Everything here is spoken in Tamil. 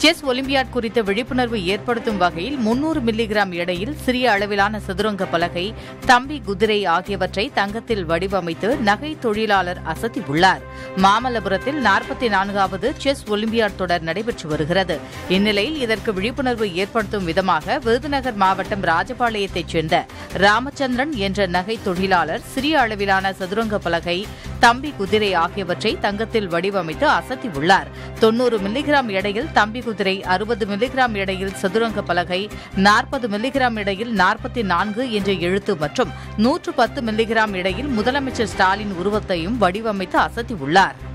செஸ் ஒலிம்பியாட் குறித்த விழிப்புணர்வு ஏற்படுத்தும் வகையில் முன்னூறு மில்லிகிராம் எடையில் சிறிய அளவிலான சதுரங்க பலகை தம்பி குதிரை ஆகியவற்றை தங்கத்தில் வடிவமைத்து நகை தொழிலாளர் அசத்தியுள்ளார் மாமல்லபுரத்தில் நாற்பத்தி நான்காவது செஸ் ஒலிம்பியாட் தொடர் நடைபெற்று வருகிறது இந்நிலையில் இதற்கு விழிப்புணர்வு ஏற்படுத்தும் விதமாக விருதுநகர் மாவட்டம் ராஜபாளையத்தைச் சேர்ந்த ராமச்சந்திரன் என்ற நகை தொழிலாளர் சிறிய அளவிலான சதுரங்க பலகை தம்பி குதிரை ஆகியவற்றை தங்கத்தில் வடிவமைத்து அசத்தியுள்ளார் தொன்னூறு மில்லிகிராம் எடையில் தம்பி குதிரை அறுபது மில்லிகிராம் எடையில் சதுரங்க பலகை நாற்பது மில்லிகிராம் எடையில் நாற்பத்தி நான்கு என்ற எழுத்து மற்றும் நூற்று பத்து மில்லிகிராம் எடையில் முதலமைச்சர் ஸ்டாலின் உருவத்தையும் வடிவமைத்து அசத்தியுள்ளார்